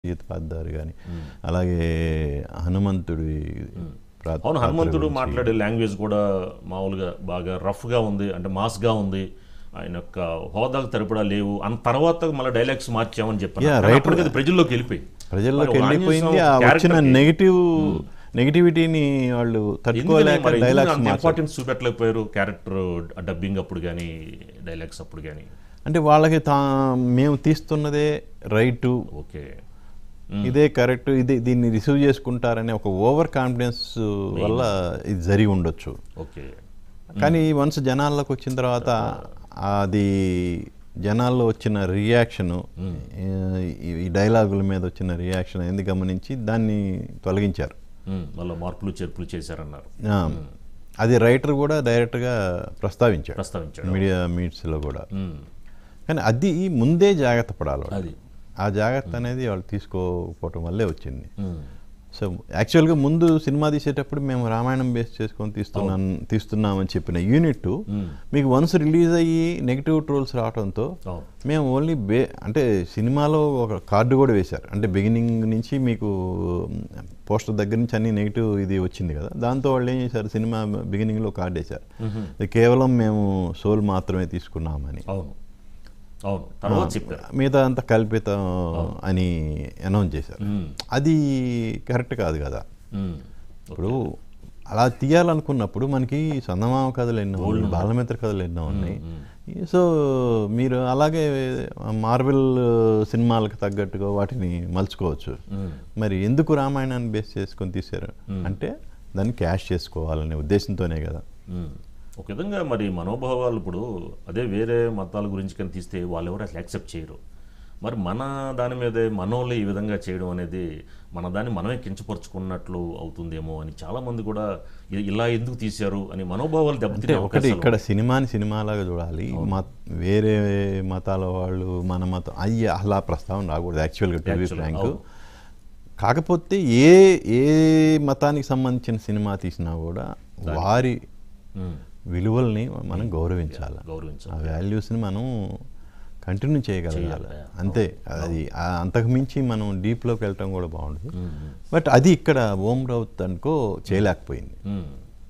జీత్ పాద్దారు కానీ అలాగే హనుమంతుడి ప్రా- అవును పాత్ర హనుమంతుడు గురించి. మాట్లాడే లాంగ్వేజ్ కూడా మామూలుగా బాగా రఫ్గా ఉంది అంటే మాస్గా ఉంది ఆయన యొక్క హోదాకు తరపుడా లేవు అన్న తర్వాత మళ్ళీ డైలాగ్స్ మార్చామని చెప్పాను Yeah, కానీ right. అప్పటికి అది ప్రజల్లోకి వెళ్ళిపోయి ప్రజల్లోకి మరి ఒక వెళ్ళిపోయింది ఆంజనేయ ఆ స్వామి వచ్చిన character కి నెగిటివ్ నెగిటివిటీని వాళ్ళు తట్టుకోలేక డైలాగ్స్ మార్చారు ఇంపార్టెన్స్ చూపెట్టలేకపోయారు క్యారెక్టర్ డబ్బింగ్ అప్పుడు కానీ డైలాగ్స్ అప్పుడు కానీ అంటే వాళ్ళకి తా మేము తీస్తున్నదే రైటు ఓకే ఇదే కరెక్ట్ ఇది దీన్ని రిసీవ్ చేసుకుంటారనే ఒక ఓవర్ కాన్ఫిడెన్స్ వల్ల ఇది జరిగి ఉండొచ్చు ఓకే కానీ వన్స్ జనాల్లోకి వచ్చిన తర్వాత అది జనాల్లో వచ్చిన రియాక్షను ఈ డైలాగుల మీద వచ్చిన రియాక్షన్ అనేది గమనించి దాన్ని తొలగించారు మళ్ళీ మార్పులు చేర్పులు చేశారన్నారు ఆ, అది రైటర్ కూడా డైరెక్ట్గా ప్రస్తావించాడు ప్రస్తావించాడు మీడియా మీట్స్లో కూడా ఉమ్, కానీ అది ముందే జాగ్రత్త పడాలి వాళ్ళు. అది ఆ జాగ్రత్త అనేది వాళ్ళు తీసుకోకపోవటం వల్లే వచ్చింది ఉమ్, సో యాక్చువల్గా ముందు సినిమా తీసేటప్పుడు మేము రామాయణం బేస్ చేసుకొని తీస్తున్నాం తీస్తున్నామని చెప్పిన యూనిట్ ఉమ్, మీకు వన్స్ రిలీజ్ అయ్యి నెగిటివ్ ట్రోల్స్ రావడంతో అవును మేము ఓన్లీ బే అంటే సినిమాలో ఒక కార్డు కూడా వేశారు అంటే బిగినింగ్ నుంచి మీకు పోస్టర్ దగ్గర నుంచి అన్ని నెగిటివ్ ఇది వచ్చింది కదా దాంతో వాళ్ళు ఏం చేశారు సినిమా బిగినింగ్లో కార్డు వేశారు ఇది కేవలం మేము సోల్ మాత్రమే తీసుకున్నామని అవును అవును తర్వాత చెప్పారు మిగతా అంతా కల్పితం అని అనౌన్స్ చేశారు ఉమ్, అది కరెక్ట్ కాదు కదా ఉమ్, ఇప్పుడు అలా తీయాలనుకున్నప్పుడు మనకి చందమామ కథలు ఎన్నో ఉన్నాయి బాలమిత్ర కథలు ఎన్నో ఉన్నాయి సో మీరు అలాగే మార్వెల్ సినిమాలకు తగ్గట్టుగా వాటిని మలుచుకోవచ్చు ఉమ్, మరి ఎందుకు రామాయణాన్ని బేస్ చేసుకొని తీశారు అంటే దాన్ని క్యాష్ చేసుకోవాలనే ఉద్దేశంతోనే కదా ఉమ్. ఒక విధంగా మరి మనోభావాలు ఇప్పుడు అదే వేరే మతాల గురించి కానీ తీస్తే వాళ్ళు ఎవరు అసలు యాక్సెప్ట్ చేయరు మరి మన దాని మీదే మనోళ్ళు ఈ విధంగా చేయడం అనేది మన దాన్ని మనమే కించపరుచుకున్నట్లు అవుతుందేమో అని చాలా మంది కూడా ఇ- ఇలా ఎందుకు తీశారు అని మనోభావాలు అంటే దెబ్బతినే ఒకటి అవకాశాలు ఇక్కడ సినిమాని సినిమాలాగా చూడాలి మత వేరే మతాల వాళ్ళు మన మతం అయ్యి అలా ప్రస్తావన రాకూడదు యాక్చువల్గా టీవీ Actually, ఫ్రాంక్ అవును. కాకపోతే ఏ ఏ మతానికి సంబంధించిన సినిమా తీసినా కూడా వారి ఉమ్, విలువల్ని మనం గౌరవించాలి ఆ గౌరవించాలి వాల్యూస్ని మనం కంటిన్యూ చేయగలగాలి చేయాలి. అంతే అది ఆ అంతకుమించి మనం డీప్లోకి వెళ్ళటం కూడా బాగుండదు ఉమ్, బట్ అది ఇక్కడ ఓం రౌత్ అనుకో చేయలేకపోయింది ఉమ్.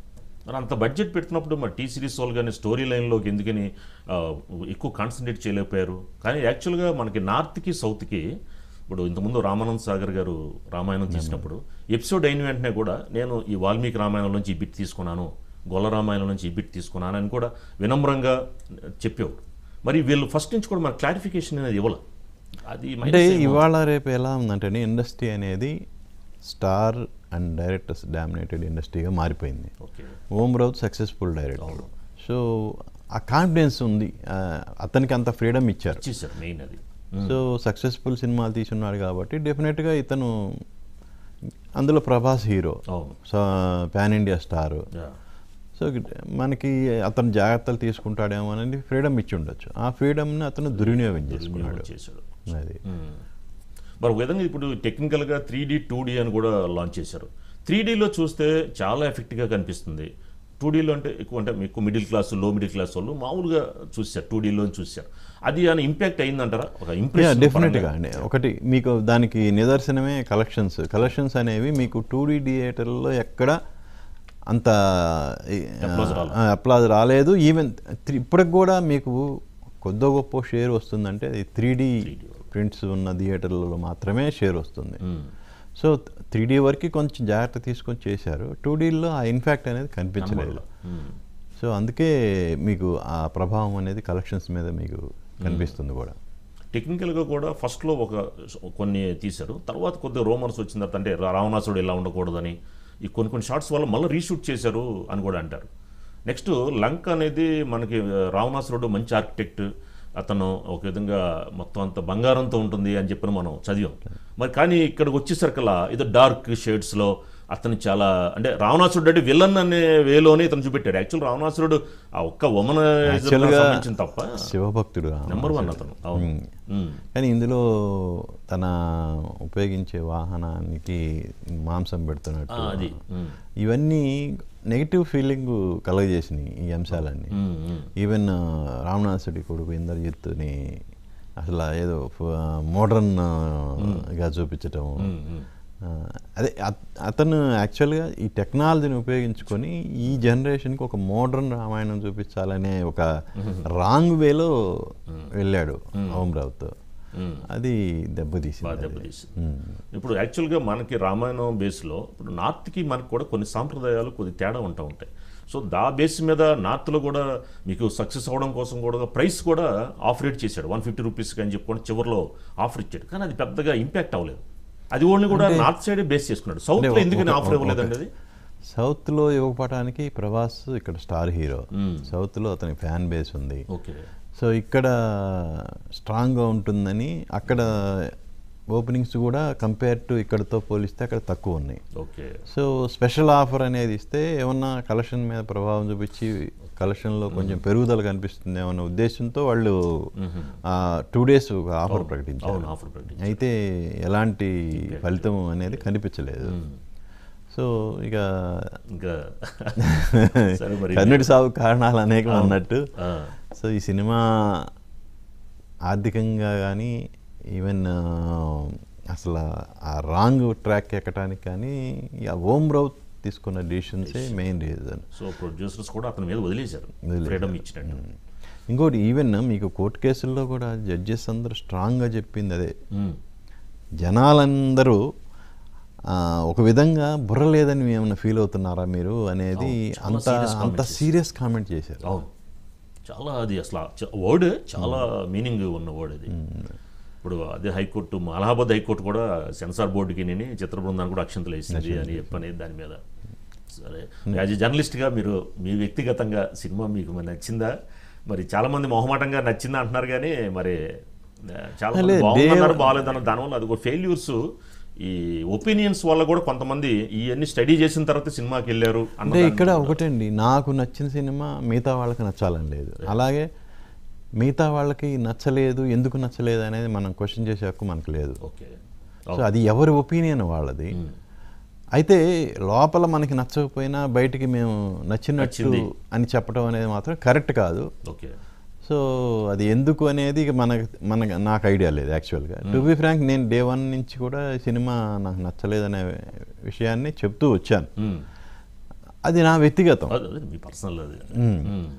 మరి అంత బడ్జెట్ పెట్టినప్పుడు మరి టీ సిరీస్ వాళ్ళు కానీ స్టోరీ లైన్లోకి ఎందుకని ఆ, ఎక్కువ కాన్సన్ట్రేట్ చేయలేకపోయారు కానీ యాక్చువల్గా మనకి నార్త్కి సౌత్కి ఇప్పుడు ఇంతకుముందు రామానంద్ సాగర్ గారు రామాయణం తీసినప్పుడు ఎపిసోడ్ అయిన వెంటనే కూడా నేను ఈ వాల్మీకి రామాయణం నుంచి ఈ బిట్ తీసుకున్నాను గొల్ల రామాయణం నుంచి ఈ బిట్ తీసుకున్నాను అని కూడా వినమ్రంగా చెప్పేవారు మరి వీళ్ళు ఫస్ట్ నుంచి కూడా మన క్లారిఫికేషన్ అనేది ఇవ్వాలి అది అంటే minus ఏమో. ఇవాళ రేపు ఎలా ఉందంటే ఇండస్ట్రీ అనేది స్టార్ అండ్ డైరెక్టర్స్ డామినేటెడ్ ఇండస్ట్రీగా మారిపోయింది okay Om Raut successful director so ఆ కాన్ఫిడెన్స్ ఉంది ఆ, అతనికి అంత ఫ్రీడమ్ ఇచ్చారు ఇచ్చేసారు మెయిన్ అది సో సక్సెస్ఫుల్ సినిమాలు తీసున్నాడు కాబట్టి డెఫినెట్గా ఇతను అందులో ప్రభాస్ హీరో అవును so pan India star Yeah. So మనకి అతను జాగ్రత్తలు తీసుకుంటాడేమో అనేది ఫ్రీడమ్ ఇచ్చి ఉండొచ్చు ఆ ఫ్రీడమ్ని అతను దుర్వినియోగం చేసుకున్నాడు చేశాడు అది మ్మ్. మరి ఒక విధంగా ఇప్పుడు టెక్నికల్గా త్రీ డీ టూ డీ అని కూడా లాంచ్ చేశారు త్రీ డీలో చూస్తే చాలా ఎఫెక్ట్గా కనిపిస్తుంది టూ డీలో అంటే ఎక్కువ అంటే ఎక్కువ మిడిల్ క్లాస్ లో మిడిల్ క్లాస్ వాళ్ళు మామూలుగా చూశారు టూ డీలో చూశారు అది అని ఇంపాక్ట్ అయిందంటారా ఒక యా ఇంప్రెషన్ డెఫినెట్గా అండి ఒకటి మీకు దానికి నిదర్శనమే కలెక్షన్స్ కలెక్షన్స్ అనేవి మీకు టూ డీ థియేటర్లో ఎక్కడ అంత Applause రాలేదు. అప్లాజ్ రాలేదు ఈవెన్ ఇప్పటికి కూడా మీకు కొద్ది గొప్ప షేర్ వస్తుందంటే అది త్రీ డీ ప్రింట్స్ ఉన్న థియేటర్లలో మాత్రమే షేర్ వస్తుంది సో త్రీ డీ వరకు కొంచెం జాగ్రత్త తీసుకొని చేశారు టూ డీలో ఆ ఇన్ఫాక్ట్ అనేది కనిపించలేదు సో అందుకే మీకు ఆ ప్రభావం అనేది కలెక్షన్స్ మీద మీకు కనిపిస్తుంది కూడా టెక్నికల్గా కూడా ఫస్ట్లో ఒక కొన్ని తీశారు తర్వాత కొద్దిగా రోమన్స్ వచ్చిన తర్వాత అంటే రా- రావణాసుడు ఇలా ఉండకూడదని ఈ కొన్ని కొన్ని షార్ట్స్ వల్ల మళ్ళీ రీషూట్ చేశారు అని కూడా అంటారు నెక్స్ట్ లంక్ అనేది మనకి ఆ, రావణాసురుడు మంచి ఆర్కిటెక్ట్ అతను ఒక విధంగా మొత్తం అంత బంగారంతో ఉంటుంది అని చెప్పిన మనం చదివాం మరి కానీ ఇక్కడికి వచ్చేసరికల్లా ఇది డార్క్ షేడ్స్లో అతను చాలా అంటే రావణాసురుడు అంటే విలన్ అనే వేలోనే ఇతను చూపెట్టాడు యాక్చువల్ రావణాసురుడు ఆ ఒక్క వమన యాక్చువల్గా సంబంధించిన తప్ప శివభక్తుడు నెంబర్ వన్ అతను అవును మ్మ్. కానీ ఇందులో తన ఉపయోగించే వాహనానికి మాంసం పెడుతున్నట్టు ఆ, అది మ్మ్. ఇవన్నీ నెగిటివ్ ఫీలింగ్ కలగజేసినాయి ఈ అంశాలన్నీ మ్మ్, మ్మ్. ఈవెన్ రావణాసుడి కొడుకు ఇంద్రజిత్తుని అసలు ఏదో మోడర్న్ గా చూపించటం ఆ, అదే అత- అతను యాక్చువల్గా ఈ టెక్నాలజీని ఉపయోగించుకొని ఈ జనరేషన్కి ఒక మోడర్న్ రామాయణం చూపించాలనే ఒక రాంగ్ వేలో వెళ్ళాడు ఓం రావుతో అది దెబ్బతీసింది బాగా అది. దెబ్బతీసింది ఇప్పుడు యాక్చువల్గా మనకి రామాయణం బేస్లో ఇప్పుడు నార్త్కి మనకు కూడా కొన్ని సాంప్రదాయాలు కొద్ది తేడా ఉంటా ఉంటాయి సో దా బేస్ మీద నార్త్లో కూడా మీకు సక్సెస్ అవ్వడం కోసం కూడా ప్రైస్ కూడా ఆఫ్ రేట్ చేశాడు వన్ ఫిఫ్టీ రూపీస్కి అని చెప్పుకొని చివరిలో ఆఫర్ ఇచ్చాడు కానీ అది పెద్దగా ఇంపాక్ట్ అవ్వలేదు అది ఓన్లీ కూడా నార్త్ సైడే బేస్ చేసుకున్నాడు సౌత్లో ఒక- ఎందుకని ఒక- ఆఫర్ ఇవ్వలేదండి అది సౌత్లో ఇవ్వకపోవడానికి ప్రభాస్ ఇక్కడ స్టార్ హీరో సౌత్లో అతని ఫ్యాన్ బేస్ ఉంది ఓకే సో ఇక్కడ స్ట్రాంగ్గా ఉంటుందని అక్కడ ఓపెనింగ్స్ కూడా కంపేర్ టు ఇక్కడతో పోలిస్తే అక్కడ తక్కువ ఉన్నాయి ఓకే సో స్పెషల్ ఆఫర్ అనేది ఇస్తే ఏమన్నా కలెక్షన్ మీద ప్రభావం చూపించి కలెక్షన్లో కొంచెం పెరుగుదల కనిపిస్తుంది అన్న ఉద్దేశంతో వాళ్ళు టూ డేస్ ఆఫర్ ప్రకటించారు అవును ఆఫర్ ప్రకటించారు అయితే ఎలాంటి ఫలితం అనేది కనిపించలేదు సో ఇక ఇంకా సరే మరి కర్ణుడి సాగు కారణాలు అనేకం అన్నట్టు ఆ, సో ఈ సినిమా ఆర్థికంగా కానీ ఈవెన్ అసలు ఆ రాంగ్ ట్రాక్ ఎక్కడానికి కానీ ఆ ఓం రౌత్ తీసుకున్న డిసిషన్సే మెయిన్ రీజన్ సో ప్రొడ్యూసర్స్ కూడా అతని మీద వదిలేశారు వదిలేశారు. ఫ్రీడమ్ ఇచ్చినట్టు ఇంకోటి ఈవెన్ మీకు కోర్టు కేసుల్లో కూడా జడ్జెస్ అందరూ స్ట్రాంగ్గా చెప్పింది అదే మ్మ్. జనాలందరూ ఆ, ఒక విధంగా బుర్ర లేదని ఏమైనా ఫీల్ అవుతున్నారా మీరు అనేది అవును, అంత చాలా serious అంత comment సీరియస్ కామెంట్ చేశారు అవును చాలా అది అసలు వర్డ్ చాలా మీనింగ్ ఉన్న వర్డ్ అది ఇప్పుడు అదే హైకోర్టు మా అలహాబాద్ హైకోర్టు కూడా సెన్సార్ బోర్డుకి నేను చిత్ర బృందాన్ని కూడా అక్షంతలు వేసింది అని చెప్పని దాని మీద సరే యాజ్ ఎ జర్నలిస్ట్గా మీరు మీ వ్యక్తిగతంగా సినిమా మీకు మరి నచ్చిందా మరి చాలా మంది మొహమాటంగా నచ్చిందా అంటున్నారు కానీ మరి ఆ, చాలా మంది లేదు, బాగుందన్నారు దేవ్- బాగాలేదన్న దానివల్ల అది కూడా ఫెయిల్యూర్స్ ఈ ఒపీనియన్స్ వల్ల కూడా కొంతమంది ఇవన్నీ స్టడీ చేసిన తర్వాత సినిమాకి వెళ్ళారు అన్న అంటే దాని ఇక్కడ ఒకటండి నాకు నచ్చిన సినిమా మిగతా వాళ్ళకి నచ్చాలని లేదు అలాగే మిగతా వాళ్ళకి నచ్చలేదు ఎందుకు నచ్చలేదు అనేది మనం క్వశ్చన్ చేసే హక్కు మనకు లేదు ఓకే సో అది ఎవరి ఒపీనియన్ వాళ్ళది అయితే లోపల మనకి నచ్చకపోయినా బయటికి మేము నచ్చినట్టు నచ్చింది. అని చెప్పడం అనేది మాత్రం కరెక్ట్ కాదు ఓకే సో అది ఎందుకు అనేది ఇక మనకు మనకు నాకు ఐడియా లేదు యాక్చువల్గా టు బి ఫ్రాంక్ నేను డే వన్ నుంచి కూడా ఈ సినిమా నాకు నచ్చలేదనే విషయాన్ని చెప్తూ వచ్చాను మ్మ్. అది నా వ్యక్తిగతం అదే అదే మీ పర్సనల్ అది మ్మ్. మ్మ్.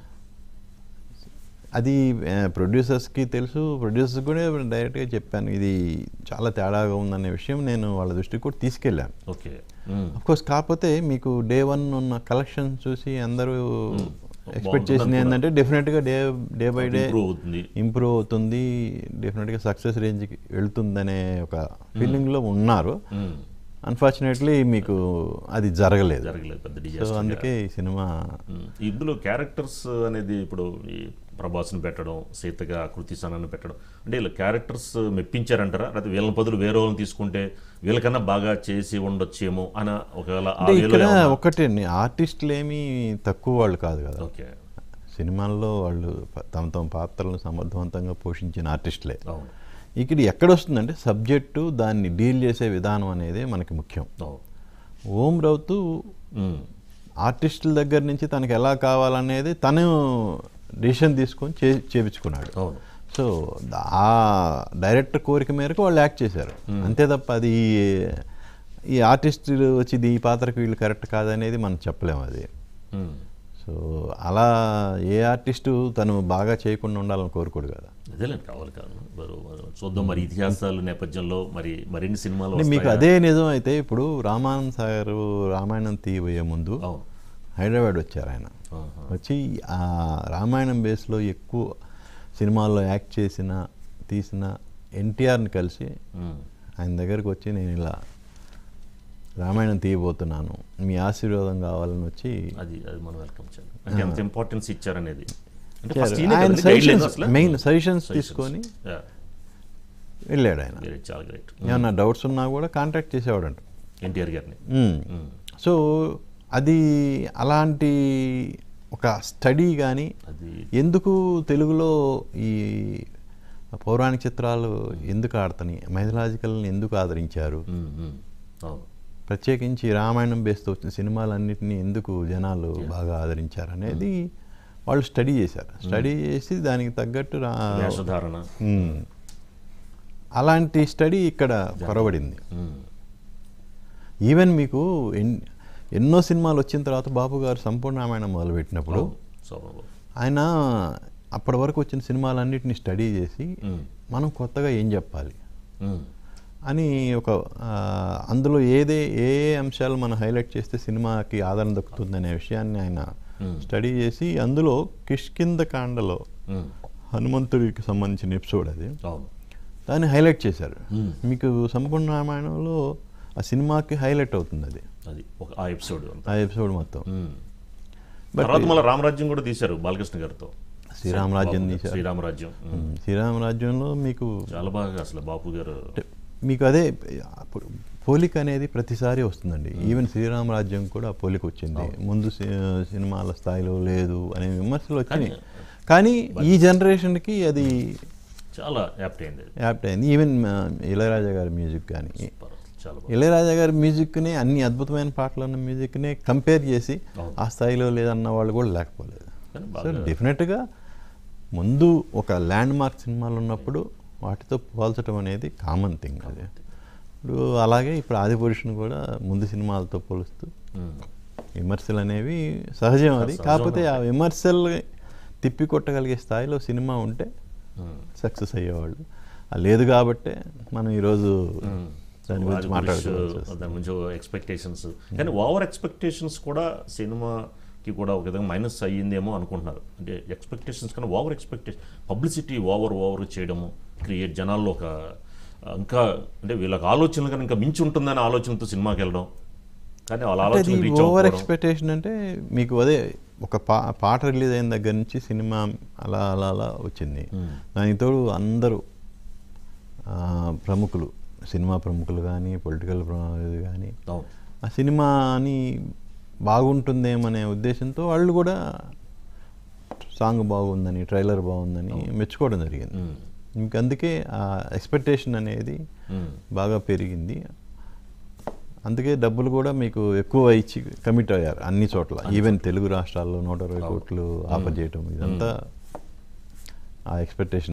అది ప్రొడ్యూసర్స్కి తెలుసు ప్రొడ్యూసర్స్ కూడా డైరెక్ట్గా చెప్పాను ఇది చాలా తేడాగా ఉందనే విషయం నేను వాళ్ళ దృష్టికి కూడా తీసుకెళ్ళాను ఓకే మ్మ్. కోర్స్ కాకపోతే మీకు డే వన్ ఉన్న కలెక్షన్ చూసి అందరూ ఎక్స్పెక్ట్ బాగుంటుంది చేసింది అనుకున్నా. ఏంటంటే డెఫినెట్గా day day by day improve అవుతుంది ఇంప్రూవ్ అవుతుంది డెఫినెట్గా సక్సెస్ రేంజ్కి వెళ్తుందనే ఒక ఫీలింగ్లో ఉన్నారు మ్మ్. అన్ఫార్చునేట్లీ మీకు అది జరగలేదు జరగలేదు పెద్ద సో డిజాస్టర్ అందుకే ఈ సినిమా ఇందులో క్యారెక్టర్స్ అనేది ఇప్పుడు ఈ ప్రభాస్ని పెట్టడం సీతగా కృతి సనాన్ని పెట్టడం అంటే ఇలా క్యారెక్టర్స్ మెప్పించారంటారా లేకపోతే వీళ్ళని బదులు వేరే వాళ్ళని తీసుకుంటే వీళ్ళకన్నా బాగా చేసి ఉండొచ్చేమో అని ఒకవేళ ఆ అంటే వేలో ఇక్కడ ఏమన్నా- ఒకటే ఆర్టిస్టులు ఏమీ తక్కువ వాళ్ళు కాదు కదా ఓకే సినిమాల్లో వాళ్ళు ప- తమ తమ పాత్రలను సమర్థవంతంగా పోషించిన ఆర్టిస్టులే అవును ఇక్కడ ఎక్కడ వస్తుందంటే సబ్జెక్టు దాన్ని డీల్ చేసే విధానం అనేది మనకి ముఖ్యం అవును ఓం రౌతు మ్మ్. ఆర్టిస్టుల దగ్గర నుంచి తనకి ఎలా కావాలనేది తను డిసిషన్ తీసుకొని చే చేపించుకున్నాడు అవును సో ఆ డైరెక్టర్ కోరిక మేరకు వాళ్ళు యాక్ట్ చేశారు అంతే తప్ప అది ఈ ఆర్టిస్ట్ వచ్చి ఇది ఈ పాత్రకు వీళ్ళు కరెక్ట్ కాదనేది మనం చెప్పలేము అది మ్మ్. సో అలా ఏ ఆర్టిస్టు తను బాగా చేయకుండా ఉండాలని కోరుకోడు కదా అదేలేండి కావాలి కాదు మరి మరి చూద్దాం మరి ఇతిహాసాలు నేపథ్యంలో మరి మరిన్ని సినిమాలు అంటే మీకు వస్తాయా? అదే నిజం అయితే ఇప్పుడు రామానంద్ సాగర్ రామాయణం తీయబోయే ముందు అవును హైదరాబాద్ వచ్చారు ఆయన ఆహా. వచ్చి ఆ రామాయణం బేస్లో ఎక్కువ సినిమాల్లో యాక్ట్ చేసిన తీసిన ఎన్టీఆర్ని కలిసి మ్మ్. ఆయన దగ్గరికి వచ్చి నేను ఇలా రామాయణం తీయబోతున్నాను మీ ఆశీర్వాదం కావాలని వచ్చి అది అది మనం వెల్కమ్ చేయాలి అంటే ఎంత ఇంపార్టెన్స్ ఇచ్చారనేది అంటే ఇచ్చారు. ఫస్ట్ ఈయనే ఆయన కదండి guidelines సజెషన్స్ అసలు? Main suggestions Suggestions. తీసుకొని Yeah, వెళ్ళాడు ఆయన great, చాలా గ్రేట్ ఏమన్నా డౌట్స్ ఉన్నా కూడా కాంటాక్ట్ చేసేవాడంట ఎన్టీఆర్ గారిని మ్మ్. మ్మ్. సో అది అలాంటి ఒక స్టడీ కానీ అది ఎందుకు తెలుగులో ఈ పౌరాణిక చిత్రాలు ఎందుకు ఆడతాయి మైథలాజికల్ని ఎందుకు ఆదరించారు మ్మ్, మ్మ్. అవును ప్రత్యేకించి రామాయణం బేస్తో వచ్చిన సినిమాలన్నింటినీ ఎందుకు జనాలు బాగా ఆదరించారు అనేది వాళ్ళు స్టడీ చేశారు స్టడీ చేసి దానికి తగ్గట్టు రా వేషధారణ మ్మ్. అలాంటి స్టడీ ఇక్కడ కొరబడింది ఉమ్. ఈవెన్ మీకు ఎన్- ఎన్నో సినిమాలు వచ్చిన తర్వాత బాబు గారు సంపూర్ణ రామాయణం మొదలుపెట్టినప్పుడు సౌరవ్ ఆయన అప్పటి వరకు వచ్చిన సినిమాలన్నిటిని స్టడీ చేసి ఉమ్. మనం కొత్తగా ఏం చెప్పాలి ఉమ్. అని ఒక ఆ, అందులో ఏదే ఏ ఏ అంశాలు మనం హైలైట్ చేస్తే సినిమాకి ఆదరణ దక్కుతుందనే విషయాన్ని ఆయన Hmm. స్టడీ చేసి అందులో కిష్కింద కాండలో ఉమ్. హనుమంతుడికి సంబంధించిన ఎపిసోడ్ అది అవును దాన్ని హైలైట్ చేశారు Hmm. మీకు సంపూర్ణ రామాయణంలో ఆ సినిమాకి హైలైట్ అవుతుంది అది అది ఒక ఆ ఎపిసోడ్ అంతా ఆ ఎపిసోడ్ మొత్తం ఉమ్. But- తర్వాత మళ్ళీ రామరాజ్యం కూడా తీశారు బాలకృష్ణ గారితో శ్రీరామరాజ్యం బాపు గారు, తీశారు. శ్రీరామరాజ్యం ఉమ్. ఉమ్, శ్రీరామరాజ్యంలో మీకు చాలా బాగా అసలు బాపు గారు అంటే మీకు అదే అప్పుడు పోలిక అనేది ప్రతిసారి వస్తుందండి ఈవెన్ శ్రీరామరాజ్యం కూడా పోలిక వచ్చింది ముందు సి- సినిమాల స్థాయిలో లేదు అనే విమర్శలు వచ్చినాయి కానీ ఈ జనరేషన్కి అది చాలా యాప్ట్ అయింది అది. యాప్ట్ అయింది ఈవెన్ ఆ, ఇళయరాజా గారి మ్యూజిక్ కానీ సూపర్. చాలా బాగా ఇళయరాజా గారి మ్యూజిక్ని అన్ని అద్భుతమైన పాటలు ఉన్న మ్యూజిక్ని కంపేర్ చేసి అవును. ఆ స్థాయిలో లేదన్న వాళ్ళు కూడా లేకపోలేదు కానీ సో బాగా డెఫినెట్గా ముందు ఒక ల్యాండ్ మార్క్ సినిమాలు ఉన్నప్పుడు వాటితో పోల్చడం అనేది కామన్ థింగ్ అది ఇప్పుడు అలాగే ఇప్పుడు ఆదిపురుషుని కూడా ముందు సినిమాలతో పోలుస్తూ ఉమ్. విమర్శలు అనేవి సహజం అది సహజంగా కాకపోతే ఆ విమర్శలు తిప్పి కొట్టగలిగే స్థాయిలో సినిమా ఉంటే ఉమ్. సక్సెస్ అయ్యేవాళ్ళు ఆ లేదు కాబట్టే మనం ఈరోజు ఉమ్. దాని గురించి వారి మాట్లాడుకోవాల్సి గురించి, వస్తుంది. దాని గురించి ఎక్స్పెక్టేషన్స్ కానీ ఓవర్ ఎక్స్పెక్టేషన్స్ కూడా సినిమాకి కూడా ఒక విధంగా మైనస్ అయ్యిందేమో అనుకుంటున్నారు అంటే ఎక్స్పెక్టేషన్స్ కన్నా over expectation publicity over over చేయడము క్రియేట్ జనాల్లో ఒక ఇంకా అంటే వీళ్ళకి ఆలోచనలు కానీ ఇంకా మించి ఉంటుందనే ఆలోచనతో సినిమాకి వెళ్ళడం కానీ వాళ్ళ అంటే ఆలోచన అది రీచ్ ఓవర్ అవ్వకపోవడం ఎక్స్పెక్టేషన్ అంటే మీకు అదే ఒక పా పాట రిలీజ్ అయిన దగ్గర నుంచి సినిమా అలా అలా అలా వచ్చింది Hmm. దానికి తోడు అందరూ ఆ, ప్రముఖులు సినిమా ప్రముఖులు కానీ పొలిటికల్ కానీ అవును ఆ సినిమాని బాగుంటుందేమనే ఉద్దేశంతో వాళ్ళు కూడా సాంగ్ బాగుందని ట్రైలర్ బాగుందని మెచ్చుకోవడం జరిగింది ఉమ్. ఇంక అందుకే ఆ ఎక్స్పెక్టేషన్ అనేది ఉమ్. బాగా పెరిగింది అందుకే డబ్బులు కూడా మీకు ఎక్కువ ఇచ్చి కమిట్ అయ్యారు అన్ని చోట్ల ఈవెన్ తెలుగు రాష్ట్రాల్లో నూట ఇరవై కోట్లు ఆఫర్ చేయటం ఇదంతా ఆ ఎక్స్పెక్టేషన్